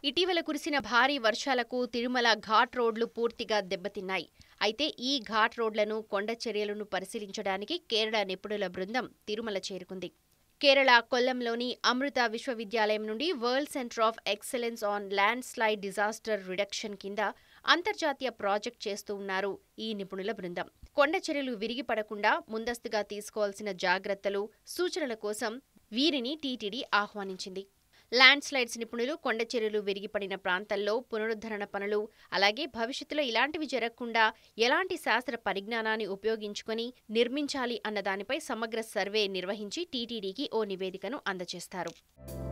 ఇటీవల కురిసిన భారీ వర్షాలకు తిరుమల ఘాట్ రోడ్లు పూర్తిగా దెబ్బతిన్నాయి అయితే ఈ ఘాట్ రోడ్లను కొండ చర్యలను పరిశీలించడానికి కేరళ నిపుణుల బృందం తిరుమల చేరుకుంది కేరళ కొల్లంలోని అమృత విశ్వవిద్యాలయం నుండి world centre of excellence on landslide disaster reduction కింద అంతర్జాతీయ ప్రాజెక్ట్ చేస్తూ ఉన్నారు ఈ నిపుణుల బృందం కొండ చర్యలు విరిగిపడకుండా ముందస్తుగా తీసుకోవాల్సిన జాగ్రత్తలు సూచనల కోసం వీరిని టీటీడీ ఆహ్వానించింది ల్యాండ్ స్లైడ్స్ నిపుణులు కొండ చర్యలు విరిగిపడిన ప్రాంతాల్లో పునరుద్ధరణ పనులు అలాగే భవిష్యత్తులో ఇలాంటివి జరగకుండా ఎలాంటి శాస్త్ర పరిజ్ఞానాన్ని ఉపయోగించుకొని నిర్మించాలి అన్న దానిపై సమగ్ర సర్వే నిర్వహించి టీటీడీకి ఓ నివేదికను అందజేస్తారు